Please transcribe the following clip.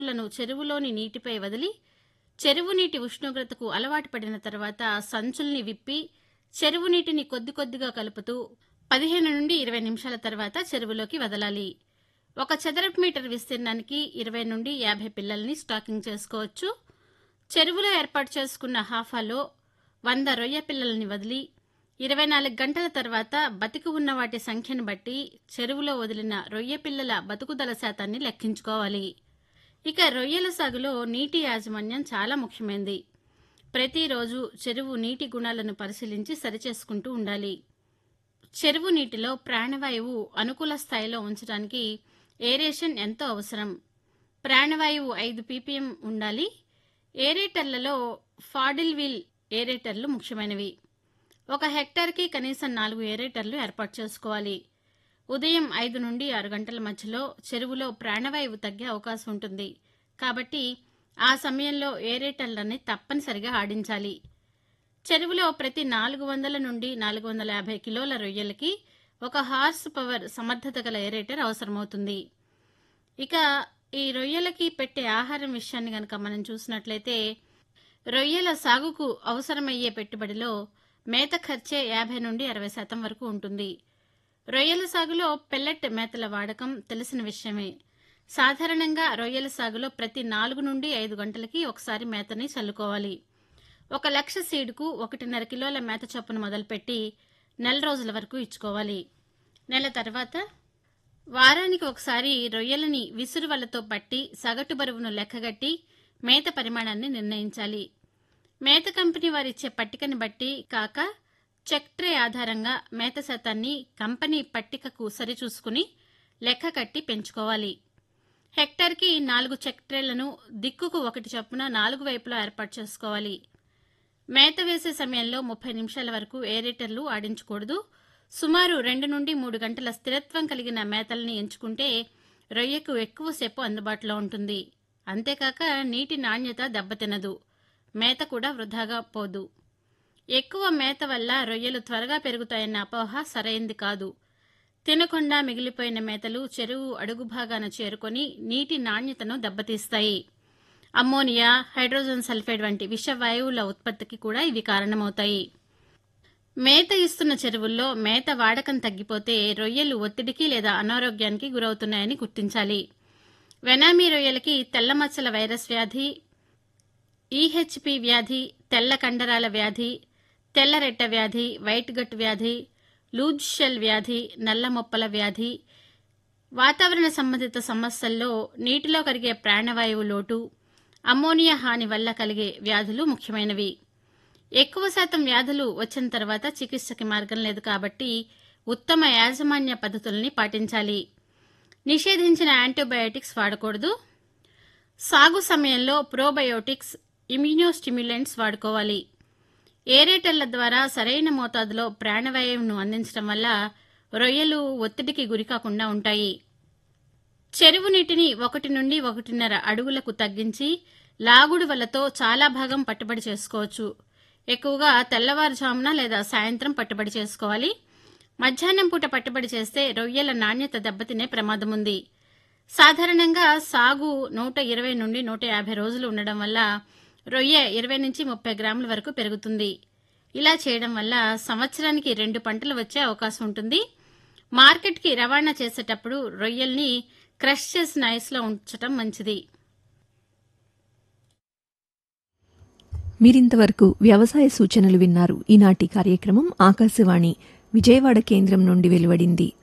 లను చెరువులోని నీటిపై వదిలి చెరువు నీటి ఉష్ణోగ్రతకు అలవాటు పడిన తర్వాత సంచుల్ని విప్పి చెరువు నీటిని కొద్ది కొద్దిగా కలుపుతూ పదిహేను నుండి ఇరవై నిమిషాల తర్వాత చెరువులోకి వదలాలి ఒక చదరపు మీటర్ విస్తీర్ణానికి ఇరవై నుండి యాభై పిల్లల్ని స్టాకింగ్ చేసుకోవచ్చు చెరువులో ఏర్పాటు చేసుకున్న హాఫాలో వంద రొయ్య పిల్లల్ని వదిలి ఇరవై నాలుగు గంటల తర్వాత బతికి ఉన్న వాటి సంఖ్యను బట్టి చెరువులో వదిలిన రొయ్య పిల్లల బతుకుదల శాతాన్ని లెక్కించుకోవాలి ఇక రొయ్యల సాగులో నీటి యాజమాన్యం చాలా ముఖ్యమైనది ప్రతిరోజు చెరువు నీటి గుణాలను పరిశీలించి సరిచేసుకుంటూ ఉండాలి చెరువు నీటిలో ప్రాణవాయువు అనుకూల స్థాయిలో ఉంచడానికి ఏరేషన్ ఎంతో అవసరం ప్రాణవాయువు ఐదు పీపీఎం ఉండాలి ఏరేటర్లలో ఫాడిల్ వీల్ ఏరేటర్లు ముఖ్యమైనవి ఒక హెక్టార్కి కనీసం నాలుగు ఏరేటర్లు ఏర్పాటు చేసుకోవాలి ఉదయం ఐదు నుండి ఆరు గంటల మధ్యలో చెరువులో ప్రాణవాయువు తగ్గే అవకాశం ఉంటుంది కాబట్టి ఆ సమయంలో ఏరేటర్లని తప్పనిసరిగా ఆడించాలి చెరువులో ప్రతి నాలుగు వందల నుండి నాలుగు వందల యాభై కిలోల రొయ్యలకి ఒక హార్స్ పవర్ సమర్థత గల ఏరేటర్ అవసరమవుతుంది ఇక ఈ రొయ్యలకి పెట్టే ఆహారం విషయాన్ని గనక మనం చూసినట్లయితే రొయ్యల సాగుకు అవసరమయ్యే పెట్టుబడిలో మేత ఖర్చే యాభై నుండి అరవై శాతం వరకు ఉంటుంది రొయ్యల సాగులో పెల్లెట్ మేతల వాడకం తెలిసిన విషయమే సాధారణంగా రొయ్యల సాగులో ప్రతి నాలుగు నుండి ఐదు గంటలకి ఒకసారి మేతని చల్లుకోవాలి ఒక లక్ష సీడ్కు ఒకటిన్నర కిలోల మేత చొప్పున మొదలుపెట్టి నెల రోజుల వరకు ఇచ్చుకోవాలి నెల తర్వాత వారానికి ఒకసారి రొయ్యలని విసురు వలతో పట్టి సగటు బరువును లెక్కగట్టి మేత పరిమాణాన్ని నిర్ణయించాలి మేత కంపెనీ వారిచ్చే పట్టికని బట్టి కాక చెక్ ట్రే ఆధారంగా మేత శాతాన్ని కంపెనీ పట్టికకు సరిచూసుకుని లెక్క కట్టి పెంచుకోవాలి హెక్టార్కి నాలుగు చెక్ ట్రేలను దిక్కుకు ఒకటి చొప్పున నాలుగు వైపులా ఏర్పాటు చేసుకోవాలి మేత వేసే సమయంలో ముప్పై నిమిషాల వరకు ఏరేటర్లు ఆడించకూడదు సుమారు రెండు నుండి మూడు గంటల స్థిరత్వం కలిగిన మేతల్ని ఎంచుకుంటే రొయ్యకు ఎక్కువసేపు అందుబాటులో ఉంటుంది అంతేకాక నీటి నాణ్యత దెబ్బతినదు మేత కూడా వృధాగా పోదు ఎక్కువ మేత వల్ల రొయ్యలు త్వరగా పెరుగుతాయన్న అపోహ సరైంది కాదు తినకుండా మిగిలిపోయిన మేతలు చెరువు అడుగు భాగాన చేరుకొని నీటి నాణ్యతను దెబ్బతీస్తాయి అమ్మోనియా హైడ్రోజన్ సల్ఫైడ్ వంటి విషవాయువుల ఉత్పత్తికి కూడా ఇవి కారణమవుతాయి మేత ఇస్తున్న చెరువుల్లో మేత వాడకం తగ్గిపోతే రొయ్యలు ఒత్తిడికి లేదా అనారోగ్యానికి గురవుతున్నాయని గుర్తించాలి వెనామీ రొయ్యలకి తెల్ల మచ్చల వైరస్ వ్యాధి ఈహెచ్పి వ్యాధి తెల్ల కండరాల వ్యాధి తెల్లరెట్ట వ్యాధి వైట్ గట్ వ్యాధి లూజ్ షెల్ వ్యాధి నల్ల మొప్పల వ్యాధి వాతావరణ సంబంధిత సమస్యల్లో నీటిలో కరిగే ప్రాణవాయువు లోటు అమ్మోనియా హాని వల్ల కలిగే వ్యాధులు ముఖ్యమైనవి ఎక్కువ శాతం వ్యాధులు వచ్చిన తర్వాత చికిత్సకి మార్గం లేదు కాబట్టి ఉత్తమ యాజమాన్య పద్ధతుల్ని పాటించాలి నిషేధించిన యాంటీబయాటిక్స్ వాడకూడదు సాగు సమయంలో ప్రోబయోటిక్స్ ఇమ్యూనోస్టిమ్యులెంట్స్ వాడుకోవాలి ఏరేటర్ల ద్వారా సరైన మోతాదులో ప్రాణవాయువును అందించడం వల్ల రొయ్యలు ఒత్తిడికి గురికాకుండా ఉంటాయి చెరువు నీటిని ఒకటి నుండి ఒకటిన్నర అడుగులకు తగ్గించి లాగుడు వలతో చాలా భాగం పట్టుబడి చేసుకోవచ్చు ఎక్కువగా తెల్లవారుజామున లేదా సాయంత్రం పట్టుబడి చేసుకోవాలి మధ్యాహ్నం పూట పట్టుబడి చేస్తే రొయ్యల నాణ్యత దెబ్బతినే ప్రమాదం ఉంది సాధారణంగా సాగు నూట ఇరవై నుండి నూట యాభై రోజులు ఉండడం వల్ల రొయ్య ఇరవై నుంచి ముప్పై గ్రాముల వరకు పెరుగుతుంది ఇలా చేయడం వల్ల సంవత్సరానికి రెండు పంటలు వచ్చే అవకాశం ఉంటుంది మార్కెట్కి రవాణా చేసేటప్పుడు రొయ్యల్ని క్రష్ చేసిన ఐస్లో ఉంచడం మంచిది మీరింతవరకు వ్యవసాయ సూచనలు విన్నారు ఈనాటి కార్యక్రమం ఆకాశవాణి విజయవాడ కేంద్రం నుండి వెలువడింది